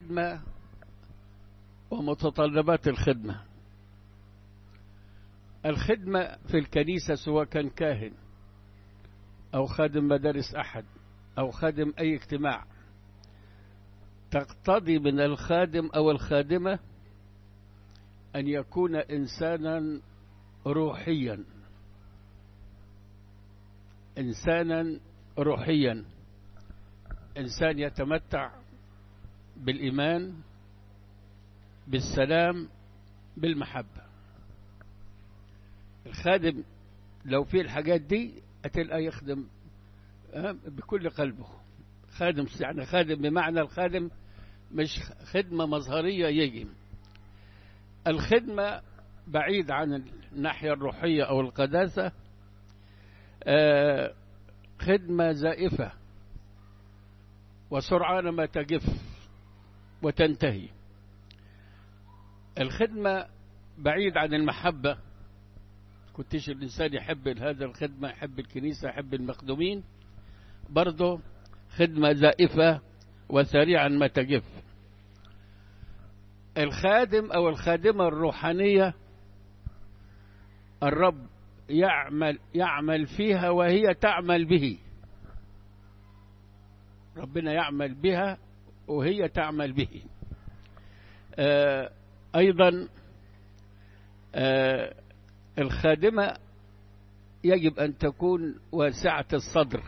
الخدمة ومتطلبات الخدمة الخدمة في الكنيسة سواء كان كاهن أو خادم مدارس أحد أو خادم أي اجتماع تقتضي من الخادم أو الخادمة أن يكون إنسانا روحيا إنسانا روحيا إنسان يتمتع بالإيمان بالسلام بالمحبة الخادم لو في الحاجات دي هتلقى يخدم بكل قلبه خادم يعني خادم بمعنى الخادم مش خدمة مظهرية يجي الخدمة بعيد عن الناحية الروحية أو القداسة خدمة زائفة وسرعان ما تجف وتنتهي الخدمة بعيد عن المحبة كنتش الإنسان يحب هذا الخدمة يحب الكنيسة يحب المخدومين برضه خدمة زائفة وسريعا ما تجف الخادم أو الخادمة الروحانية الرب يعمل يعمل فيها وهي تعمل به ربنا يعمل بها وهي تعمل به آه أيضا آه الخادمة يجب أن تكون واسعة الصدر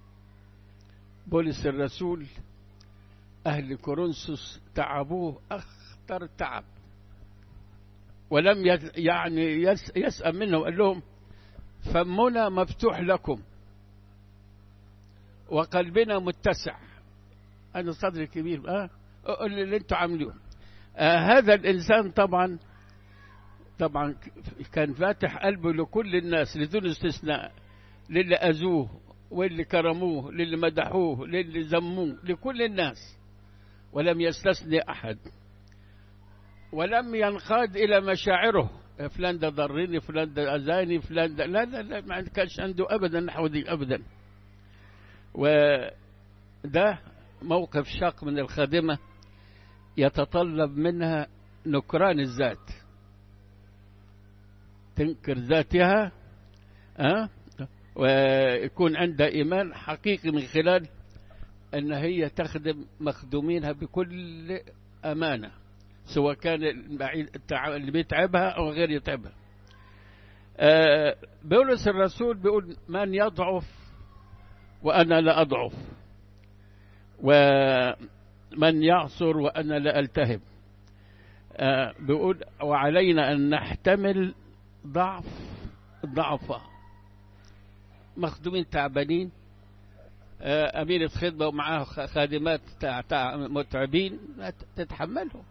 بولس الرسول أهل كورنثوس تعبوه أخطر تعب ولم يعني يسأل منهم قال لهم فمنا مفتوح لكم وقلبنا متسع أنا صدري كبير أه اللي انتوا عاملوه آه هذا الإنسان طبعا طبعا كان فاتح قلبه لكل الناس بدون استثناء للي أذوه واللي كرموه للي مدحوه للي ذموه لكل الناس ولم يستثني أحد ولم ينقاد إلى مشاعره فلان ده ضرني فلان ده أذاني فلان ده لا لا لا ما كانش عنده أبدا نحو دي أبدا وده موقف شاق من الخادمة يتطلب منها نكران الذات تنكر ذاتها أه؟ ويكون عندها إيمان حقيقي من خلال أن هي تخدم مخدومينها بكل أمانة سواء كان اللي بيتعبها أو غير يتعبها أه بولس الرسول بيقول من يضعف وأنا لا أضعف ومن يعصر وأنا لا ألتهب أه بيقول وعلينا أن نحتمل ضعف ضعفة مخدومين تعبانين أمينة خدمة ومعاه خادمات متعبين تتحملهم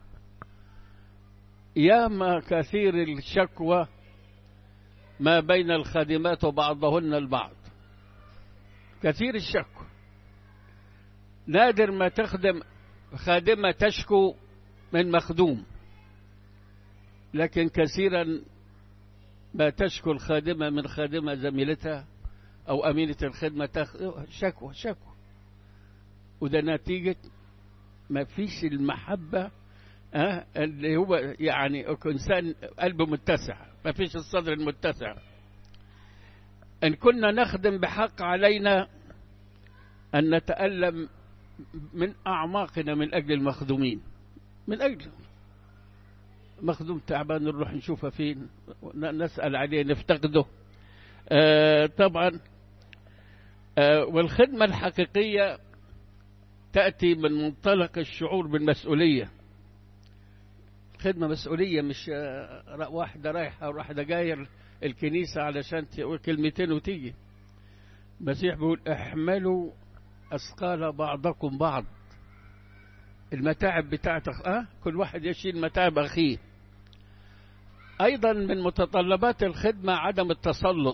ياما كثير الشكوى ما بين الخادمات وبعضهن البعض كثير الشكوى نادر ما تخدم خادمة تشكو من مخدوم لكن كثيرا ما تشكو الخادمة من خادمة زميلتها أو أمينة الخدمة تاخذ شكوى شكوى وده نتيجة ما فيش المحبة أه اللي هو يعني إنسان قلبه متسع ما فيش الصدر المتسع إن كنا نخدم بحق علينا أن نتألم من أعماقنا من أجل المخدومين من أجل مخدوم تعبان نروح نشوفه فين نسأل عليه نفتقده آه طبعا آه والخدمة الحقيقية تأتي من منطلق الشعور بالمسؤولية خدمة مسؤولية مش آه واحدة رايحة وواحدة جاية الكنيسة علشان تقول كلمتين وتيجي المسيح بيقول احملوا أثقال بعضكم بعض المتاعب بتاعتك أه كل واحد يشيل متاعب أخيه أيضا من متطلبات الخدمة عدم التسلط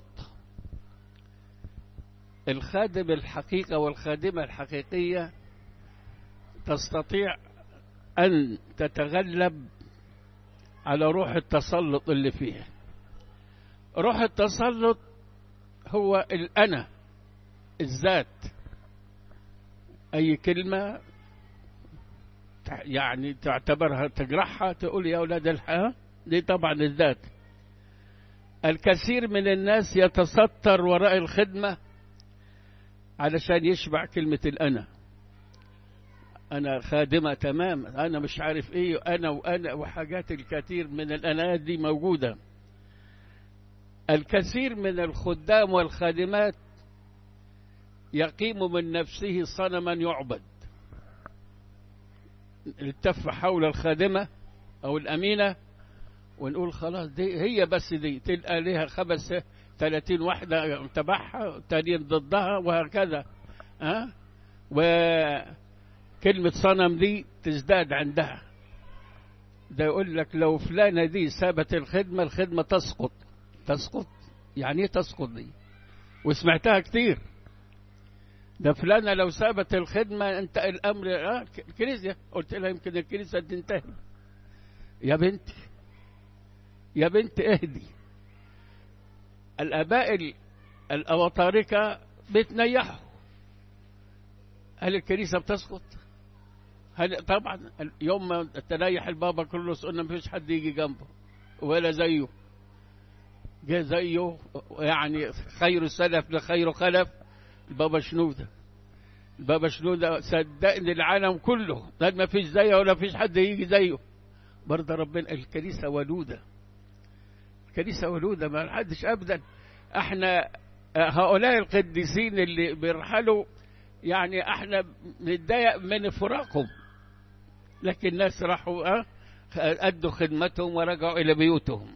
الخادم الحقيقة والخادمة الحقيقية تستطيع أن تتغلب على روح التسلط اللي فيها روح التسلط هو الأنا الذات أي كلمة يعني تعتبرها تجرحها تقول يا أولاد الحياة دي طبعا الذات الكثير من الناس يتستر وراء الخدمة علشان يشبع كلمة الأنا أنا خادمة تمام أنا مش عارف إيه أنا وأنا وحاجات الكثير من الأنات دي موجودة الكثير من الخدام والخادمات يقيم من نفسه صنما يعبد التف حول الخادمة أو الأمينة ونقول خلاص دي هي بس دي تلقى لها خمس ثلاثين واحدة تبعها تانيين ضدها وهكذا ها وكلمة صنم دي تزداد عندها ده يقول لك لو فلانة دي سابت الخدمة الخدمة تسقط تسقط يعني ايه تسقط دي وسمعتها كتير ده فلانة لو سابت الخدمة انت الامر اه الكنيسة قلت لها يمكن الكنيسة تنتهي يا بنتي يا بنت اهدي الاباء الاوطاركة بتنيحوا هل الكنيسة بتسقط هل طبعا يوم ما تنيح البابا كله قلنا ما فيش حد يجي جنبه ولا زيه جه زيه يعني خير السلف لخير خلف البابا شنودة البابا شنودة صدقني العالم كله قال ما فيش زيه ولا فيش حد يجي زيه برضه ربنا الكنيسة ولودة الكنيسة ولودة ما حدش أبدا احنا هؤلاء القديسين اللي بيرحلوا يعني احنا نتضايق من فراقهم لكن الناس راحوا اه أدوا خدمتهم ورجعوا إلى بيوتهم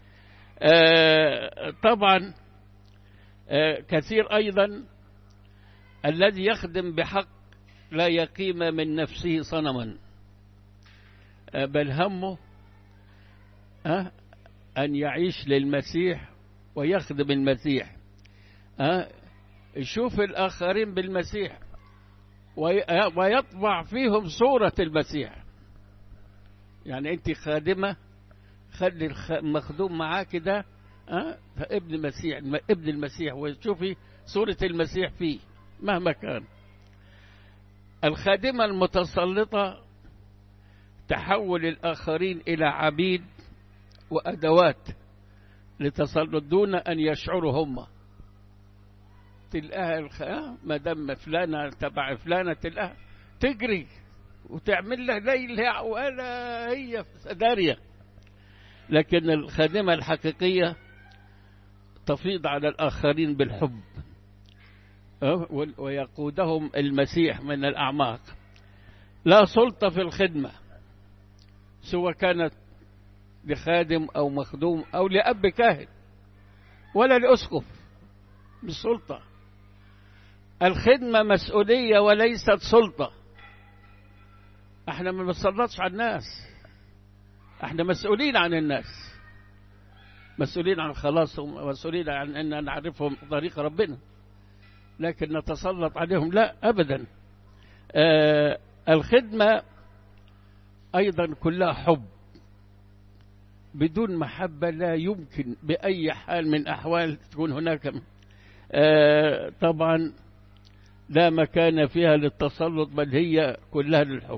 آه طبعا آه كثير أيضا الذي يخدم بحق لا يقيم من نفسه صنما آه بل همه أن يعيش للمسيح ويخدم المسيح يشوف الآخرين بالمسيح ويطبع فيهم صورة المسيح يعني أنت خادمة خلي المخدوم معاك ده أه؟ ابن المسيح ابن المسيح وتشوفي صورة المسيح فيه مهما كان الخادمة المتسلطة تحول الآخرين إلى عبيد وأدوات لتسلط دون أن يشعروا هم تلقاها الخ... ما دام فلانة تبع فلانة تلقاها تجري وتعمل له ليل ولا هي دارية لكن الخادمة الحقيقية تفيض على الآخرين بالحب ويقودهم المسيح من الأعماق لا سلطة في الخدمة سواء كانت لخادم أو مخدوم أو لأب كاهن ولا لأسقف بالسلطة الخدمة مسؤولية وليست سلطة احنا ما بنسلطش على الناس احنا مسؤولين عن الناس مسؤولين عن خلاصهم مسؤولين عن ان نعرفهم طريق ربنا لكن نتسلط عليهم لا ابدا آه الخدمة ايضا كلها حب بدون محبة لا يمكن بأي حال من أحوال تكون هناك آه طبعا لا مكان فيها للتسلط بل هي كلها للحب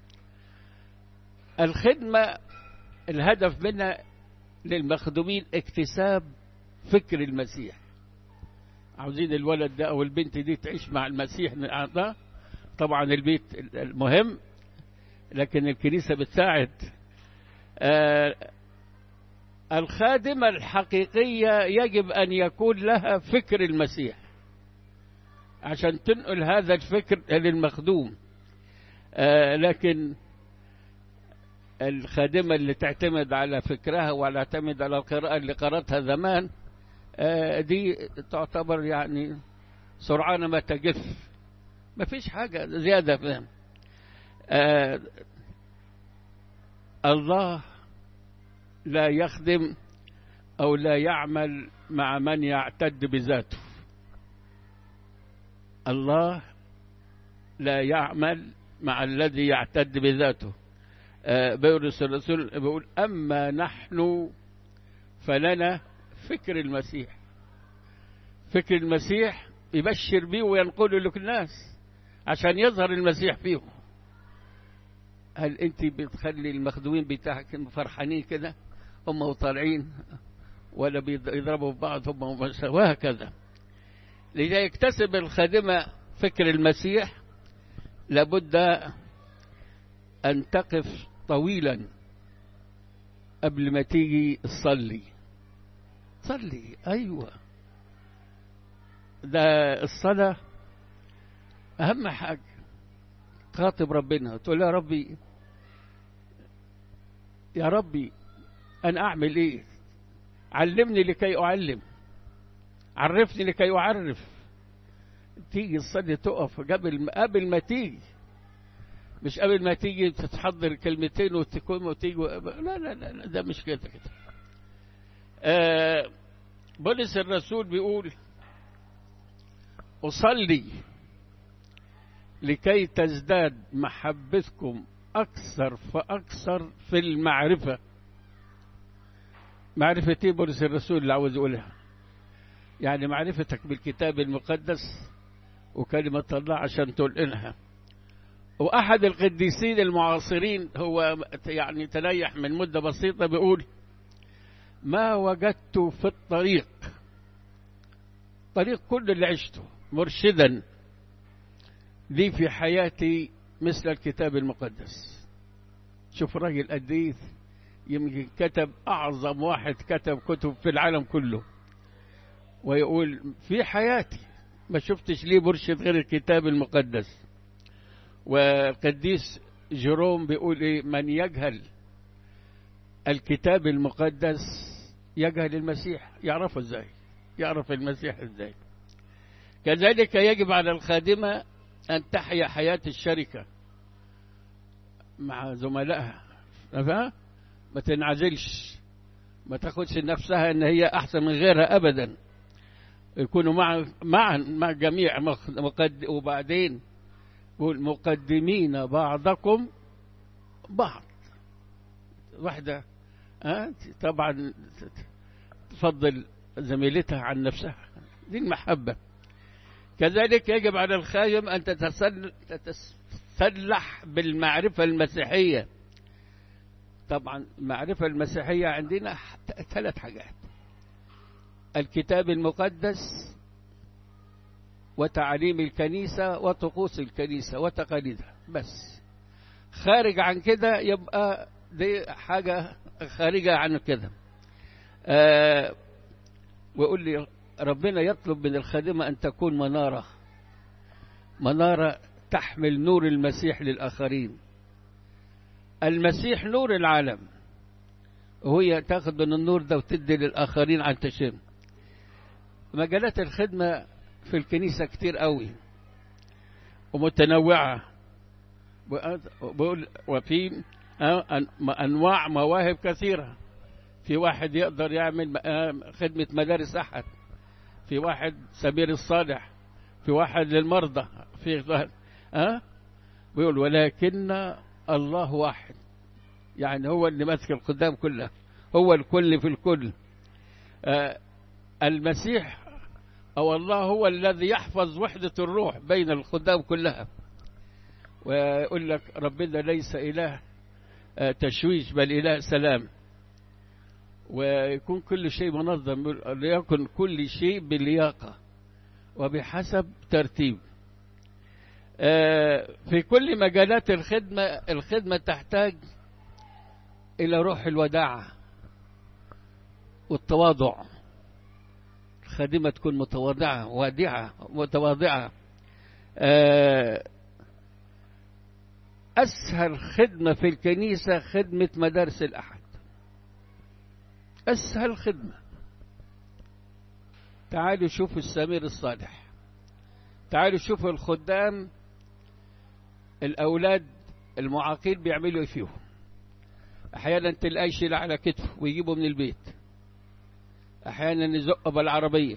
الخدمة الهدف منها للمخدومين اكتساب فكر المسيح عاوزين الولد ده أو البنت دي تعيش مع المسيح ده طبعا البيت المهم لكن الكنيسة بتساعد آه الخادمة الحقيقية يجب أن يكون لها فكر المسيح عشان تنقل هذا الفكر للمخدوم آه لكن الخادمة اللي تعتمد على فكرها ولا تعتمد على القراءة اللي قرأتها زمان آه دي تعتبر يعني سرعان ما تجف ما فيش حاجة زيادة فهم آه الله لا يخدم أو لا يعمل مع من يعتد بذاته الله لا يعمل مع الذي يعتد بذاته آه بولس الرسول بيقول أما نحن فلنا فكر المسيح فكر المسيح يبشر بيه وينقله لكل الناس عشان يظهر المسيح فيهم هل انت بتخلي المخدومين بتاعك فرحانين كده هم وطالعين ولا بيضربوا في بعض هم وهكذا لذا يكتسب الخادمة فكر المسيح لابد أن تقف طويلا قبل ما تيجي تصلي صلي أيوة ده الصلاة أهم حاجة تخاطب ربنا تقول يا ربي يا ربي أنا أعمل إيه علمني لكي أعلم عرفني لكي أعرف تيجي تصلي تقف قبل قبل ما تيجي مش قبل ما تيجي تتحضر كلمتين وتكون وتيجي لا لا لا ده مش كده كده آه بولس الرسول بيقول أصلي لكي تزداد محبتكم أكثر فأكثر في المعرفة معرفة إيه بولس الرسول اللي عاوز يقولها يعني معرفتك بالكتاب المقدس وكلمة الله عشان تلقنها وأحد القديسين المعاصرين هو يعني تريح من مدة بسيطة بيقول ما وجدت في الطريق طريق كل اللي عشته مرشدا لي في حياتي مثل الكتاب المقدس شوف راجل قديس يمكن كتب أعظم واحد كتب كتب في العالم كله ويقول في حياتي ما شفتش ليه مرشد غير الكتاب المقدس والقديس جيروم بيقول ايه من يجهل الكتاب المقدس يجهل المسيح يعرفه ازاي يعرف المسيح ازاي كذلك يجب على الخادمة أن تحيا حياة الشركة مع زملائها ما تنعزلش ما تاخدش نفسها ان هي احسن من غيرها ابدا يكونوا مع مع مع جميع مقد وبعدين يقول مقدمين بعضكم بعض واحدة أه؟ طبعا تفضل زميلتها عن نفسها دي المحبة كذلك يجب على الخادم أن تتسلح بالمعرفة المسيحية طبعا المعرفة المسيحية عندنا ثلاث حاجات الكتاب المقدس وتعليم الكنيسة وطقوس الكنيسة وتقاليدها بس خارج عن كده يبقى دي حاجة خارجة عن كده آه ويقول لي ربنا يطلب من الخادمة أن تكون منارة منارة تحمل نور المسيح للآخرين المسيح نور العالم وهي تاخذ من النور ده وتدي للآخرين عن تشم مجالات الخدمة في الكنيسة كتير قوي ومتنوعة بقول وفي أنواع مواهب كثيرة في واحد يقدر يعمل خدمة مدارس أحد في واحد سمير الصالح في واحد للمرضى في أه؟ بيقول ولكن الله واحد يعني هو اللي ماسك القدام كله هو الكل في الكل أه المسيح أو الله هو الذي يحفظ وحدة الروح بين الخدام كلها ويقول لك ربنا ليس إله تشويش بل إله سلام ويكون كل شيء منظم ليكن كل شيء بلياقة وبحسب ترتيب في كل مجالات الخدمة الخدمة تحتاج إلى روح الوداعة والتواضع الخادمة تكون متواضعة وادعة متواضعة أسهل خدمة في الكنيسة خدمة مدارس الأحد أسهل خدمة تعالوا شوفوا السمير الصالح تعالوا شوفوا الخدام الأولاد المعاقين بيعملوا ايه فيهم أحيانا تلاقي شيل على كتفه ويجيبه من البيت أحيانا يزقه بالعربية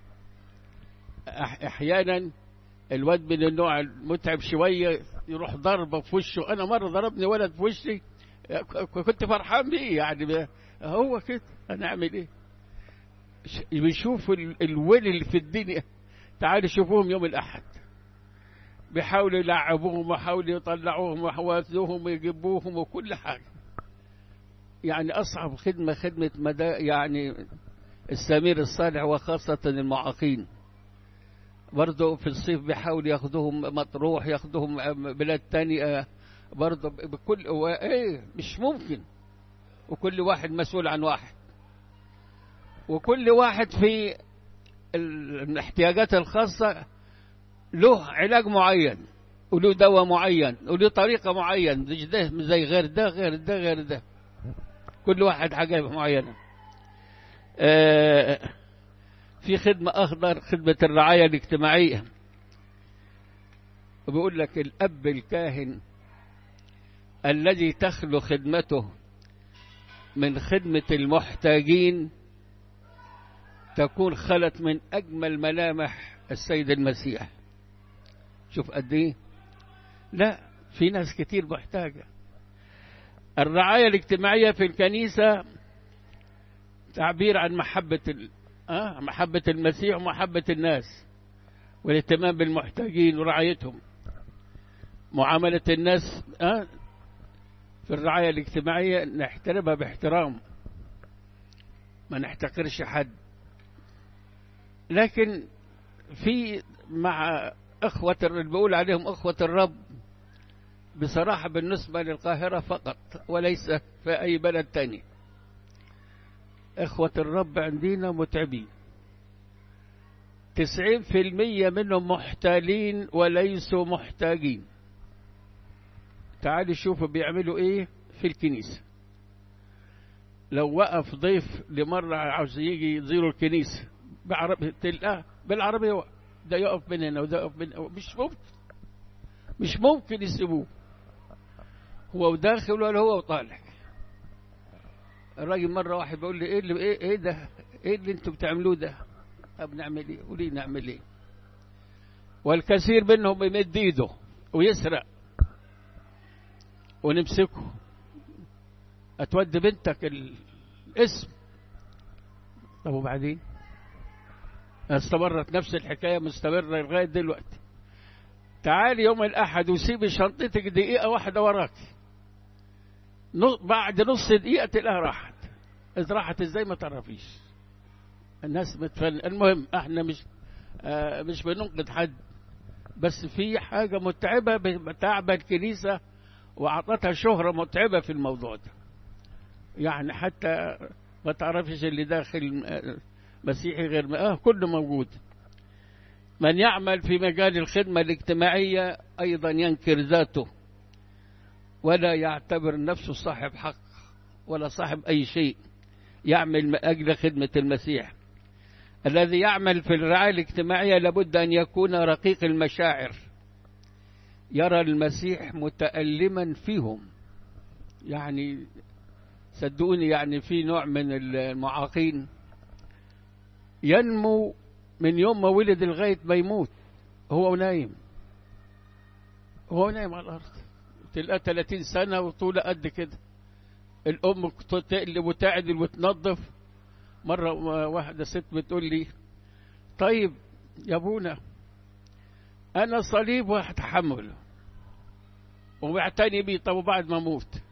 أحيانا الواد من النوع المتعب شوية يروح ضربه في وشه أنا مرة ضربني ولد في وشي كنت فرحان بيه يعني هو كده هنعمل ايه بنشوف الول اللي في الدنيا تعالوا شوفوهم يوم الأحد بيحاولوا يلعبوهم ويحاولوا يطلعوهم ويحوزوهم ويجيبوهم وكل حاجة يعني أصعب خدمة خدمة مدى يعني السمير الصالح وخاصة المعاقين برضه في الصيف بيحاول ياخدوهم مطروح ياخدوهم بلاد تانية برضه بكل ايه مش ممكن وكل واحد مسؤول عن واحد وكل واحد في الاحتياجات الخاصة له علاج معين وله دواء معين وله طريقة معين مش ده زي غير ده غير ده غير ده كل واحد حاجة معينة آه في خدمة أخضر خدمة الرعاية الاجتماعية وبيقول لك الأب الكاهن الذي تخلو خدمته من خدمة المحتاجين تكون خلت من أجمل ملامح السيد المسيح شوف قد إيه لا في ناس كتير محتاجة الرعاية الاجتماعية في الكنيسة تعبير عن محبة ال... آه محبة المسيح ومحبة الناس والاهتمام بالمحتاجين ورعايتهم معاملة الناس آه في الرعاية الاجتماعية نحترمها باحترام ما نحتقرش حد لكن في مع إخوة اللي بقول عليهم إخوة الرب بصراحة بالنسبة للقاهرة فقط وليس في أي بلد تاني إخوة الرب عندنا متعبين تسعين في المية منهم محتالين وليسوا محتاجين تعالوا شوفوا بيعملوا ايه في الكنيسة لو وقف ضيف لمرة عاوز يجي يزوروا الكنيسة بعربي تلقاه بالعربية ده يقف من هنا وده يقف من هنا مش ممكن مش ممكن يسيبوه هو وداخل ولا هو وطالع الراجل مرة واحد بيقول لي ايه اللي ايه, إيه ده ايه اللي انتوا بتعملوه ده طب نعمل ايه قولي نعمل ايه والكثير منهم يمد ايده ويسرق ونمسكه اتودي بنتك الاسم طب وبعدين استمرت نفس الحكايه مستمره لغايه دلوقتي تعالي يوم الاحد وسيبي شنطتك دقيقه واحده وراك بعد نص دقيقه تلاقيها راحت اذا راحت ازاي ما تعرفيش الناس متفن المهم احنا مش آه مش بننقد حد بس في حاجه متعبه بتعب الكنيسه واعطتها شهره متعبه في الموضوع ده يعني حتى ما تعرفش اللي داخل مسيحي غير اه كله موجود من يعمل في مجال الخدمة الاجتماعية أيضا ينكر ذاته ولا يعتبر نفسه صاحب حق ولا صاحب أي شيء يعمل من أجل خدمة المسيح الذي يعمل في الرعاية الاجتماعية لابد أن يكون رقيق المشاعر يرى المسيح متألما فيهم يعني صدقوني يعني في نوع من المعاقين ينمو من يوم ما ولد لغاية ما يموت هو نايم هو نايم على الأرض تلقى 30 سنة وطولة قد كده الأم تقلب وتعدل وتنظف مرة واحدة ست بتقول لي طيب يا ابونا أنا صليب وهتحمله وبعتني بيه طب وبعد ما أموت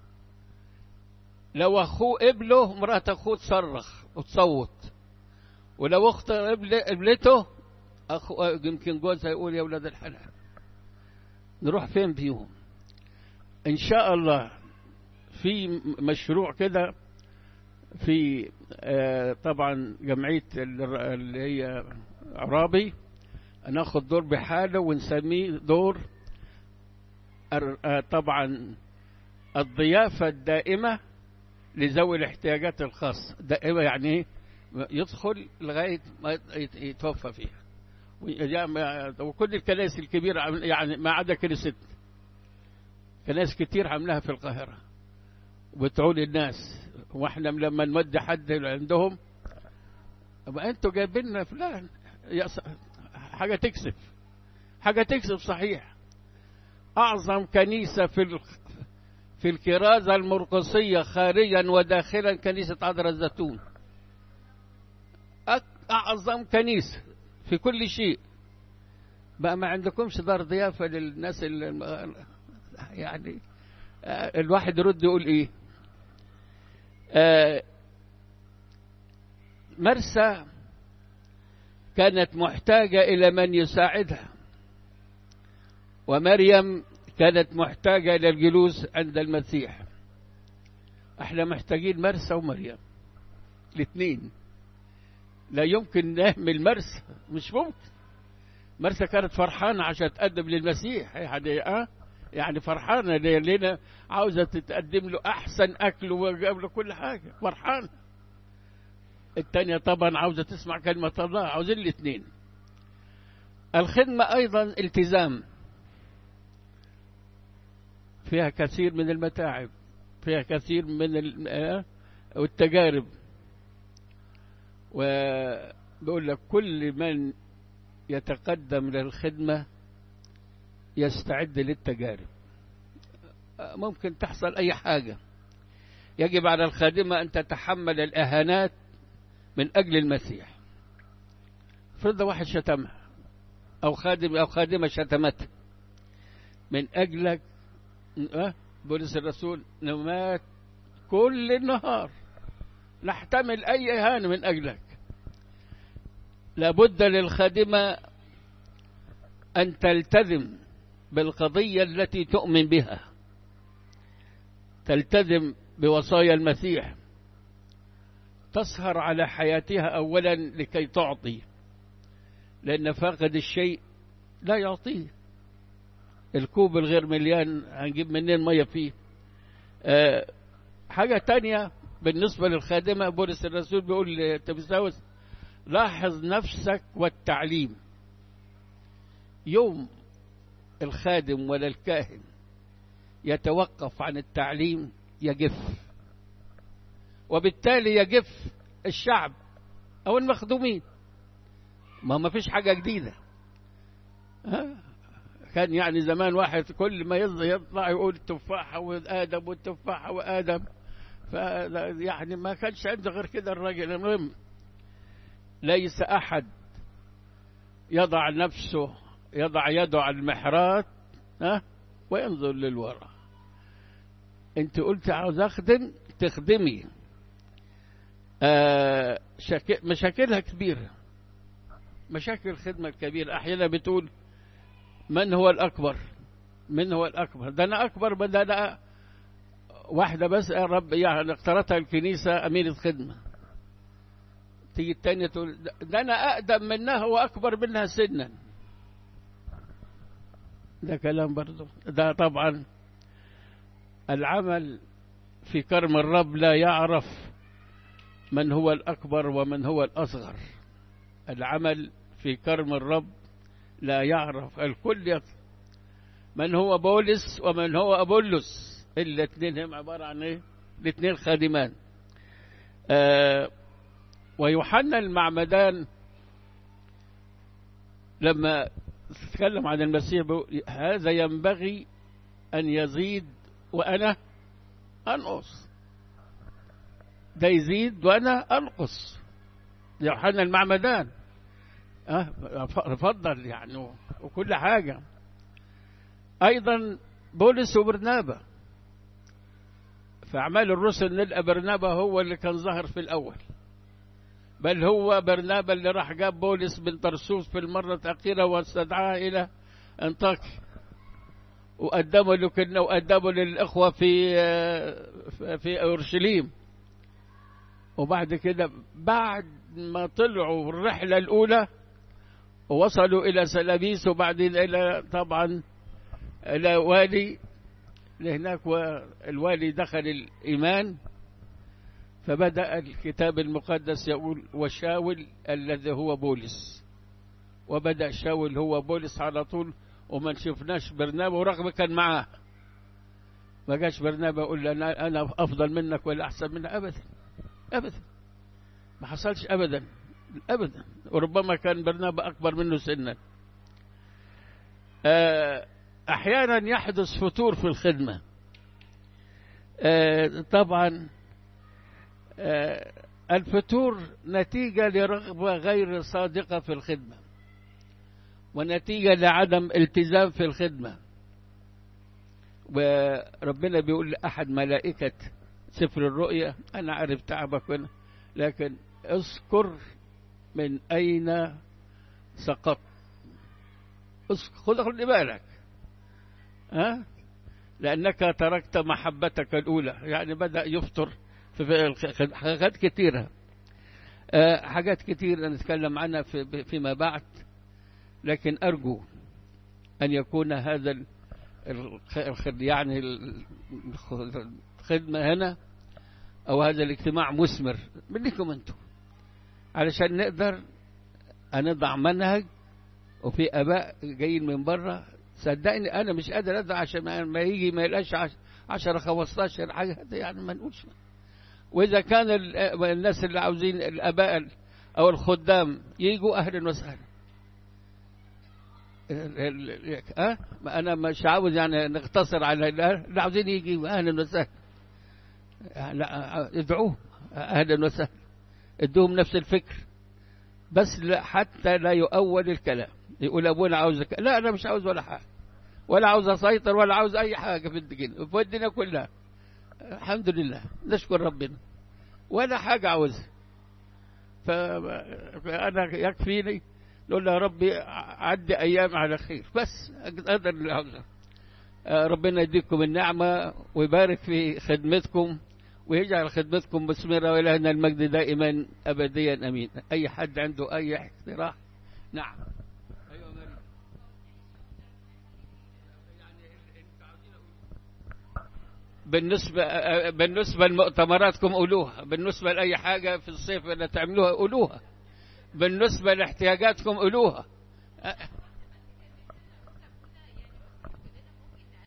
لو أخوه قبله مرات أخوه تصرخ وتصوت ولو أخت قبلته أخو يمكن جوزها يقول يا ولاد الحلال نروح فين فيهم إن شاء الله في مشروع كده في آه طبعا جمعية اللي هي عرابي ناخد دور بحاله ونسميه دور آه طبعا الضيافة الدائمة لذوي الاحتياجات الخاصة دائمة يعني يدخل لغاية ما يتوفى فيها وكل الكنائس الكبيرة يعني ما عدا كنيست كنائس كتير عاملاها في القاهرة وبتعول الناس واحنا لما نودي حد عندهم ما انتوا جايبين لنا فلان حاجة تكسب حاجة تكسب صحيح أعظم كنيسة في في الكرازة المرقصية خارجا وداخلا كنيسة عذراء الزيتون أعظم كنيسة في كل شيء بقى ما عندكمش دار ضيافة للناس اللي يعني آه، الواحد يرد يقول ايه آه، مرسى كانت محتاجة إلى من يساعدها ومريم كانت محتاجة إلى الجلوس عند المسيح احنا محتاجين مرسى ومريم الاثنين لا يمكن نهمل مرسى مش ممكن مرسى كانت فرحانة عشان تقدم للمسيح يعني اه يعني فرحانة لنا عاوزة تتقدم له أحسن أكل وجاب له كل حاجة فرحانة التانية طبعا عاوزة تسمع كلمة الله عاوزين الاثنين الخدمة أيضا التزام فيها كثير من المتاعب فيها كثير من التجارب وبقول لك كل من يتقدم للخدمة يستعد للتجارب ممكن تحصل أي حاجة يجب على الخادمة أن تتحمل الأهانات من أجل المسيح فرض واحد شتمها أو خادم أو خادمة شتمته من أجلك أه؟ بولس الرسول نمات كل النهار نحتمل أي إهانة من أجلك لابد للخادمة أن تلتزم بالقضية التي تؤمن بها تلتزم بوصايا المسيح تسهر على حياتها أولا لكي تعطي لأن فاقد الشيء لا يعطيه الكوب الغير مليان هنجيب منين مية فيه أه حاجة تانية بالنسبة للخادمة بولس الرسول بيقول لتبساوس لاحظ نفسك والتعليم يوم الخادم ولا الكاهن يتوقف عن التعليم يجف وبالتالي يجف الشعب او المخدومين ما ما فيش حاجة جديدة ها كان يعني زمان واحد كل ما يطلع يقول التفاحة وآدم والتفاحة وآدم ف يعني ما كانش عنده غير كده الراجل المهم ليس أحد يضع نفسه يضع يده على المحرات ها وينظر للوراء انت قلت عاوز اخدم تخدمي آه شك... مشاكلها كبيرة مشاكل الخدمة الكبيرة أحيانا بتقول من هو الأكبر من هو الأكبر ده أنا أكبر ده أنا واحدة بس يا رب يعني اختارتها الكنيسة أمينة خدمة تيجي التانية تقول ده أنا أقدم منها وأكبر منها سنا ده كلام برضه ده طبعا العمل في كرم الرب لا يعرف من هو الأكبر ومن هو الأصغر العمل في كرم الرب لا يعرف الكل يطلع. من هو بولس ومن هو أبولس الاثنين هم عبارة عن ايه الاثنين خادمان آه ويوحنا المعمدان لما تتكلم عن المسيح هذا ينبغي أن يزيد وأنا أنقص ده يزيد وأنا أنقص يوحنا المعمدان أه فضل يعني وكل حاجة أيضا بولس وبرنابا في أعمال الرسل نلقى برنابا هو اللي كان ظهر في الأول بل هو برنابا اللي راح جاب بولس بن طرسوس في المرة الأخيرة واستدعاه إلى أنطاكيا وقدموا له كنا وقدموا للإخوة في في أورشليم وبعد كده بعد ما طلعوا الرحلة الأولى ووصلوا إلى سلاميس وبعدين إلى طبعا إلى والي لهناك والوالي دخل الإيمان فبدأ الكتاب المقدس يقول وشاول الذي هو بولس وبدأ شاول هو بولس على طول وما شفناش برنابا ورغم كان معاه ما جاش برنابا يقول أنا, أنا أفضل منك ولا أحسن منك أبدا أبدا ما حصلش أبدا أبدا وربما كان برنابا أكبر منه سنا أحيانا يحدث فتور في الخدمة طبعا الفتور نتيجة لرغبة غير صادقة في الخدمة ونتيجة لعدم التزام في الخدمة وربنا بيقول لأحد ملائكة سفر الرؤيا أنا عارف تعبك هنا لكن اذكر من أين سقط خذ خذ بالك ها لأنك تركت محبتك الأولى يعني بدأ يفطر في حاجات كثيرة حاجات كثيرة نتكلم عنها في فيما بعد لكن أرجو أن يكون هذا يعني الخدمة هنا أو هذا الاجتماع مثمر منكم أنتم علشان نقدر نضع منهج وفي اباء جايين من بره صدقني انا مش قادر ادعى عشان ما يجي ما يلاقيش 10 15 حاجه يعني ما نقولش واذا كان الناس اللي عاوزين الاباء او الخدام يجوا اهلا وسهلا أه؟ انا مش عاوز يعني نقتصر على اللي عاوزين يجي اهلا وسهلا لا ادعوه اهلا وسهلا ادوهم نفس الفكر بس لا حتى لا يؤول الكلام يقول ابونا عاوز لا انا مش عاوز ولا حاجه ولا عاوز اسيطر ولا عاوز اي حاجه في الدنيا في الدنيا كلها الحمد لله نشكر ربنا ولا حاجه عاوزها فانا يكفيني نقول يا ربي عدي ايام على خير بس اقدر اللي عاوزه ربنا يديكم النعمه ويبارك في خدمتكم ويجعل خدمتكم مثمرة ولهنا المجد دائما أبديا أمين أي حد عنده أي اقتراح نعم أيوة مريم بالنسبة بالنسبة لمؤتمراتكم قولوها بالنسبة لأي حاجة في الصيف اللي تعملوها قولوها بالنسبة لاحتياجاتكم قولوها